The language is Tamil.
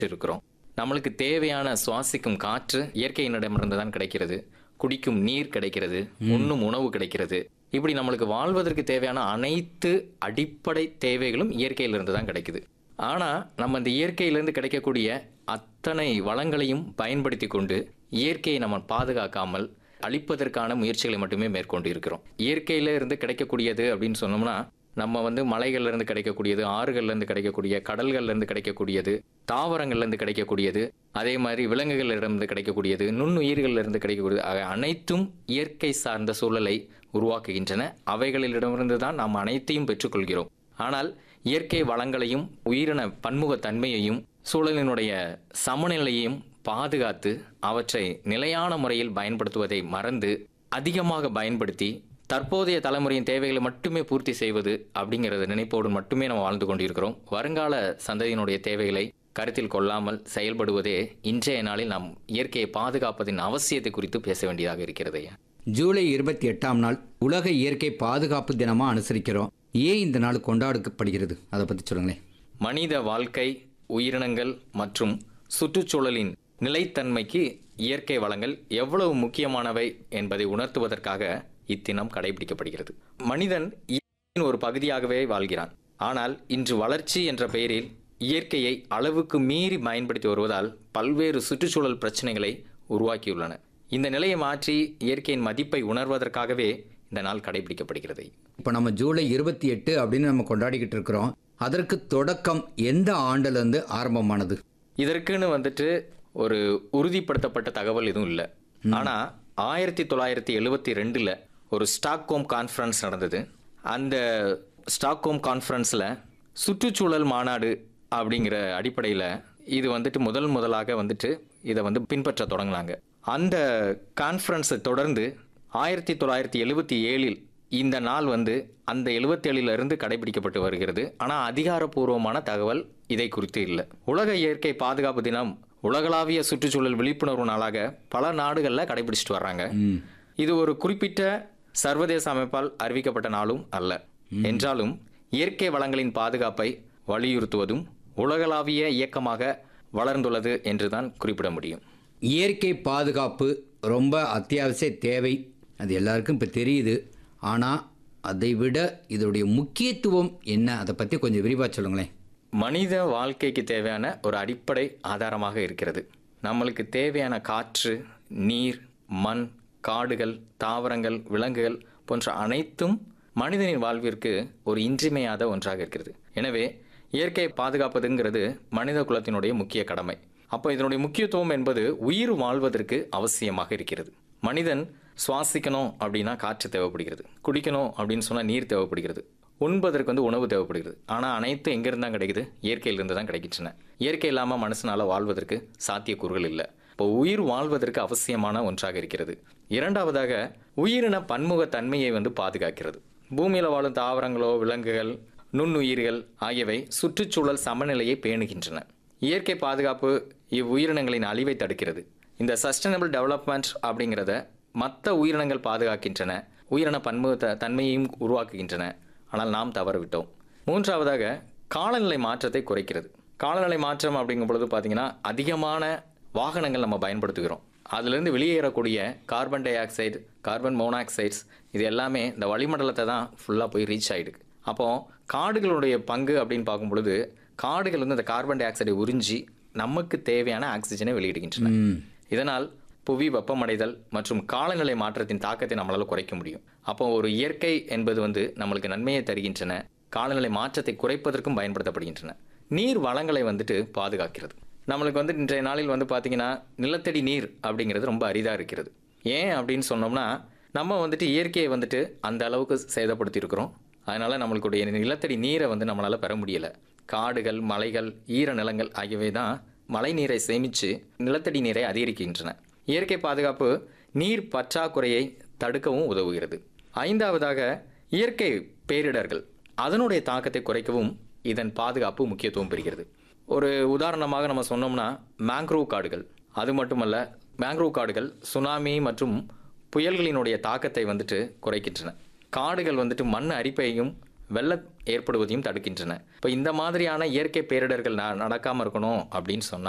இருக்கிறோம் நம்மளுக்கு தேவையான சுவாசிக்கும் காற்று இயற்கையினிடமிருந்து தான் கிடைக்கிறது குடிக்கும் நீர் கிடைக்கிறது உண்ணும் உணவு கிடைக்கிறது இப்படி நம்மளுக்கு வாழ்வதற்கு தேவையான அனைத்து அடிப்படை தேவைகளும் இயற்கையிலிருந்து தான் கிடைக்குது ஆனா நம்ம இந்த இயற்கையிலிருந்து கிடைக்கக்கூடிய அத்தனை வளங்களையும் பயன்படுத்தி கொண்டு இயற்கையை நம்ம பாதுகாக்காமல் அழிப்பதற்கான முயற்சிகளை மட்டுமே மேற்கொண்டு இருக்கிறோம் இயற்கையில இருந்து கிடைக்கக்கூடியது அப்படின்னு சொன்னோம்னா நம்ம வந்து மலைகள்ல இருந்து கிடைக்கக்கூடியது ஆறுகள்ல இருந்து கிடைக்கக்கூடிய கடல்கள்ல இருந்து கிடைக்கக்கூடியது தாவரங்கள்ல இருந்து கிடைக்கக்கூடியது அதே மாதிரி விலங்குகளிடமிருந்து கிடைக்கக்கூடியது நுண்ணுயிர்கள்ல இருந்து கிடைக்கக்கூடியது ஆக அனைத்தும் இயற்கை சார்ந்த சூழலை உருவாக்குகின்றன அவைகளிடமிருந்து தான் நாம் அனைத்தையும் பெற்றுக்கொள்கிறோம் ஆனால் இயற்கை வளங்களையும் உயிரின பன்முகத்தன்மையையும் சூழலினுடைய சமநிலையையும் பாதுகாத்து அவற்றை நிலையான முறையில் பயன்படுத்துவதை மறந்து அதிகமாக பயன்படுத்தி தற்போதைய தலைமுறையின் தேவைகளை மட்டுமே பூர்த்தி செய்வது அப்படிங்கிறத நினைப்போடு மட்டுமே நம்ம வாழ்ந்து கொண்டிருக்கிறோம் வருங்கால சந்ததியினுடைய தேவைகளை கருத்தில் கொள்ளாமல் செயல்படுவதே இன்றைய நாளில் நாம் இயற்கையை பாதுகாப்பதின் அவசியத்தை குறித்து பேச வேண்டியதாக இருக்கிறது ஐயா ஜூலை இருபத்தி எட்டாம் நாள் உலக இயற்கை பாதுகாப்பு தினமா அனுசரிக்கிறோம் ஏன் இந்த நாள் கொண்டாடப்படுகிறது அதை பத்தி சொல்லுங்களேன் மனித வாழ்க்கை உயிரினங்கள் மற்றும் சுற்றுச்சூழலின் நிலைத்தன்மைக்கு இயற்கை வளங்கள் எவ்வளவு முக்கியமானவை என்பதை உணர்த்துவதற்காக இத்தினம் கடைபிடிக்கப்படுகிறது மனிதன் இயற்கையின் ஒரு பகுதியாகவே வாழ்கிறான் ஆனால் இன்று வளர்ச்சி என்ற பெயரில் இயற்கையை அளவுக்கு மீறி பயன்படுத்தி வருவதால் பல்வேறு சுற்றுச்சூழல் பிரச்சனைகளை உருவாக்கியுள்ளன இந்த நிலையை மாற்றி இயற்கையின் மதிப்பை உணர்வதற்காகவே இந்த நாள் கடைபிடிக்கப்படுகிறது இப்போ நம்ம ஜூலை இருபத்தி எட்டு அப்படின்னு நம்ம கொண்டாடிக்கிட்டு இருக்கிறோம் அதற்கு தொடக்கம் எந்த ஆண்டுல இருந்து ஆரம்பமானது இதற்குன்னு வந்துட்டு ஒரு உறுதிப்படுத்தப்பட்ட தகவல் எதுவும் இல்லை ஆனா ஆயிரத்தி தொள்ளாயிரத்தி எழுவத்தி ரெண்டுல ஒரு ஸ்டாக்ஹோம் கான்ஃபரன்ஸ் நடந்தது அந்த ஸ்டாக்ஹோம் கான்ஃபரன்ஸ்ல சுற்றுச்சூழல் மாநாடு அப்படிங்கிற அடிப்படையில் இது வந்துட்டு முதல் முதலாக வந்துட்டு இதை வந்து பின்பற்ற தொடங்கினாங்க அந்த கான்ஃபரன்ஸை தொடர்ந்து ஆயிரத்தி தொள்ளாயிரத்தி எழுவத்தி ஏழில் இந்த நாள் வந்து அந்த எழுவத்தேழுல இருந்து கடைபிடிக்கப்பட்டு வருகிறது ஆனால் அதிகாரப்பூர்வமான தகவல் இதை குறித்து இல்லை உலக இயற்கை பாதுகாப்பு தினம் உலகளாவிய சுற்றுச்சூழல் விழிப்புணர்வு நாளாக பல நாடுகளில் கடைபிடிச்சிட்டு வர்றாங்க இது ஒரு குறிப்பிட்ட சர்வதேச அமைப்பால் அறிவிக்கப்பட்ட நாளும் அல்ல என்றாலும் இயற்கை வளங்களின் பாதுகாப்பை வலியுறுத்துவதும் உலகளாவிய இயக்கமாக வளர்ந்துள்ளது என்றுதான் குறிப்பிட முடியும் இயற்கை பாதுகாப்பு ரொம்ப அத்தியாவசிய தேவை அது எல்லாருக்கும் இப்போ தெரியுது ஆனால் அதை விட இதோடைய முக்கியத்துவம் என்ன அதை பற்றி கொஞ்சம் விரிவாக சொல்லுங்களேன் மனித வாழ்க்கைக்கு தேவையான ஒரு அடிப்படை ஆதாரமாக இருக்கிறது நம்மளுக்கு தேவையான காற்று நீர் மண் காடுகள் தாவரங்கள் விலங்குகள் போன்ற அனைத்தும் மனிதனின் வாழ்விற்கு ஒரு இன்றியமையாத ஒன்றாக இருக்கிறது எனவே இயற்கை பாதுகாப்பதுங்கிறது மனித குலத்தினுடைய முக்கிய கடமை அப்போ இதனுடைய முக்கியத்துவம் என்பது உயிர் வாழ்வதற்கு அவசியமாக இருக்கிறது மனிதன் சுவாசிக்கணும் அப்படின்னா காற்று தேவைப்படுகிறது குடிக்கணும் அப்படின்னு சொன்னால் நீர் தேவைப்படுகிறது உண்பதற்கு வந்து உணவு தேவைப்படுகிறது ஆனால் அனைத்தும் எங்கேருந்து தான் கிடைக்குது இயற்கையிலிருந்து தான் கிடைக்கின்றன இயற்கை இல்லாமல் மனுஷனால் வாழ்வதற்கு சாத்தியக்கூறுகள் இல்லை இப்போ உயிர் வாழ்வதற்கு அவசியமான ஒன்றாக இருக்கிறது இரண்டாவதாக உயிரின பன்முக தன்மையை வந்து பாதுகாக்கிறது பூமியில் வாழும் தாவரங்களோ விலங்குகள் நுண்ணுயிர்கள் ஆகியவை சுற்றுச்சூழல் சமநிலையை பேணுகின்றன இயற்கை பாதுகாப்பு இவ்வுயிரினங்களின் அழிவை தடுக்கிறது இந்த சஸ்டைனபிள் டெவலப்மெண்ட் அப்படிங்கிறத மற்ற உயிரினங்கள் பாதுகாக்கின்றன உயிரின பன்முக த- தன்மையையும் உருவாக்குகின்றன ஆனால் நாம் தவறவிட்டோம் மூன்றாவதாக காலநிலை மாற்றத்தை குறைக்கிறது காலநிலை மாற்றம் அப்படிங்கும் பொழுது பார்த்தீங்கன்னா அதிகமான வாகனங்கள் நம்ம பயன்படுத்துகிறோம் அதிலிருந்து வெளியேறக்கூடிய carbon dioxide carbon monoxides இது எல்லாமே இந்த வளிமண்டலத்தை தான் ஃபுல்லாக போய் ரீச் ஆகிடுது அப்போ காடுகளுடைய பங்கு அப்படின்னு பார்க்கும் பொழுது காடுகள் வந்து இந்த கார்பன் டை ஆக்சைடை உறிஞ்சி நமக்கு தேவையான ஆக்சிஜனை வெளியிடுகின்றன இதனால் புவி வெப்பமடைதல் மற்றும் காலநிலை மாற்றத்தின் தாக்கத்தை நம்மளால குறைக்க முடியும் அப்போ ஒரு இயற்கை என்பது வந்து நம்மளுக்கு நன்மையை தருகின்றன காலநிலை மாற்றத்தை குறைப்பதற்கும் பயன்படுத்தப்படுகின்றன நீர் வளங்களை வந்துட்டு பாதுகாக்கிறது நம்மளுக்கு வந்து இன்றைய நாளில் வந்து பார்த்தீங்கன்னா நிலத்தடி நீர் அப்படிங்கிறது ரொம்ப அரிதாக இருக்கிறது ஏன் அப்படின்னு சொன்னோம்னா நம்ம வந்துட்டு இயற்கையை வந்துட்டு அந்த அளவுக்கு சேதப்படுத்தி இருக்கிறோம் அதனால நம்மளுடைய நிலத்தடி நீரை வந்து நம்மளால பெற முடியல காடுகள் மலைகள் ஈர நிலங்கள் ஆகியவை தான் மழை நீரை சேமித்து நிலத்தடி நீரை அதிகரிக்கின்றன இயற்கை பாதுகாப்பு நீர் பற்றாக்குறையை தடுக்கவும் உதவுகிறது ஐந்தாவதாக இயற்கை பேரிடர்கள் அதனுடைய தாக்கத்தை குறைக்கவும் இதன் பாதுகாப்பு முக்கியத்துவம் பெறுகிறது ஒரு உதாரணமாக நம்ம சொன்னோம்னா மேங்க்ரோவ் காடுகள் அது மட்டுமல்ல மேங்க்ரோவ் காடுகள் சுனாமி மற்றும் புயல்களினுடைய தாக்கத்தை வந்துட்டு குறைக்கின்றன காடுகள் வந்துட்டு மண் அரிப்பையும் வெள்ளம் ஏற்படுவதையும் தடுக்கின்றன இப்போ இந்த மாதிரியான இயற்கை பேரிடர்கள் ந நடக்காமல் இருக்கணும் அப்படின்னு சொன்னால்